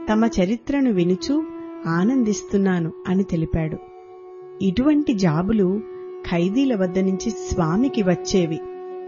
తమ చరిత్రను వినుచూ ఆనందిస్తున్నాను అని తెలిపాడు ఇటువంటి జాబులు ఖైదీల వద్ద నుంచి స్వామికి వచ్చేవి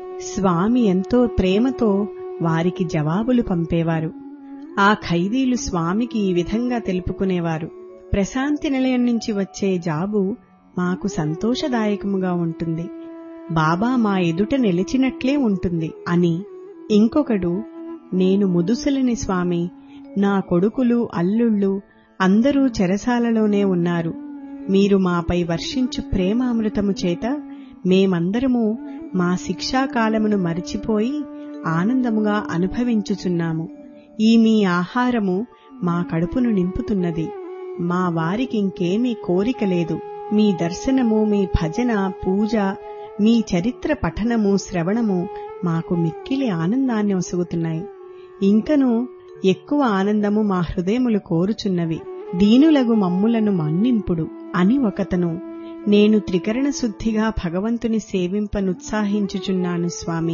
స్వామి ఎంతో ప్రేమతో వారికి జవాబులు పంపేవారు ఆ ఖైదీలు స్వామికి ఈ విధంగా తెలుపుకునేవారు ప్రశాంతి నిలయం నుంచి వచ్చే జాబు మాకు సంతోషదాయకముగా ఉంటుంది బాబా మా ఎదుట నిలిచినట్లే ఉంటుంది అని ఇంకొకడు నేను ముదుసలని స్వామి నా కొడుకులు అల్లుళ్ళు అందరూ చెరసాలలోనే ఉన్నారు మీరు మాపై వర్షించు ప్రేమామృతము చేత మేమందరము మా శిక్షాకాలమును మరిచిపోయి ఆనందముగా అనుభవించుచున్నాము ఈ మీ ఆహారము మా కడుపును నింపుతున్నది మా వారికి ఇంకేమీ కోరిక లేదు మీ దర్శనము మీ భజన పూజ మీ చరిత్ర పఠనము శ్రవణము మాకు మిక్కిలి ఆనందాన్ని ఒసుగుతున్నాయి ఇంకను ఎక్కువ ఆనందము మా హృదయములు కోరుచున్నవి దీనులగు మమ్ములను మన్నింపుడు అని ఒకతను నేను త్రికరణ శుద్ధిగా భగవంతుని సేవింపనుత్సాహించుచున్నాను స్వామి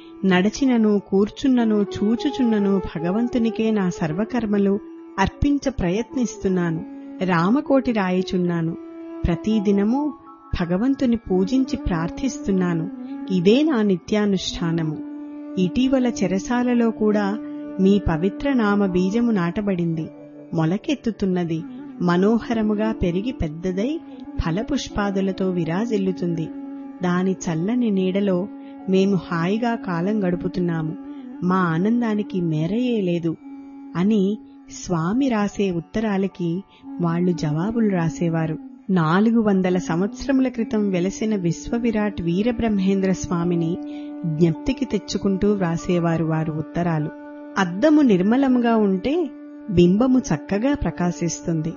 నడచినను కూర్చున్నను చూచుచున్నను భగవంతునికే నా సర్వకర్మలు అర్పించ ప్రయత్నిస్తున్నాను రామకోటి రాయిచున్నాను ప్రతిదినము భగవంతుని పూజించి ప్రార్థిస్తున్నాను ఇదే నా నిత్యానుష్ఠానము ఇటీవల చెరసాలలో కూడా మీ పవిత్ర నామ బీజము నాటబడింది మొలకెత్తుతున్నది మనోహరముగా పెరిగి పెద్దదై ఫలపుష్పాదులతో విరాజిల్లుతుంది దాని చల్లని నీడలో మేము హాయిగా కాలం గడుపుతున్నాము మా ఆనందానికి మేరయే లేదు అని స్వామి రాసే ఉత్తరాలకి వాళ్లు జవాబులు రాసేవారు నాలుగు వందల సంవత్సరముల క్రితం వెలసిన విశ్వవిరాట్ వీరబ్రహ్మేంద్ర స్వామిని జ్ఞప్తికి తెచ్చుకుంటూ వ్రాసేవారు వారు ఉత్తరాలు అద్దము నిర్మలముగా ఉంటే బింబము చక్కగా ప్రకాశిస్తుంది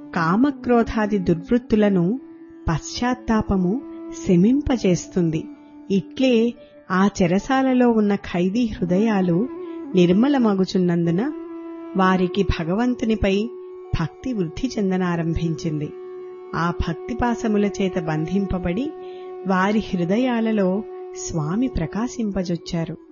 కామక్రోధాది దుర్వృత్తులను పశ్చాత్తాపము శమింపజేస్తుంది ఇట్లే ఆ చెరసాలలో ఉన్న ఖైదీ హృదయాలు నిర్మలమగుచున్నందున వారికి భగవంతునిపై భక్తి వృద్ధి చెందనారంభించింది ఆ భక్తిపాసముల చేత బంధింపబడి వారి హృదయాలలో స్వామి ప్రకాశింపజొచ్చారు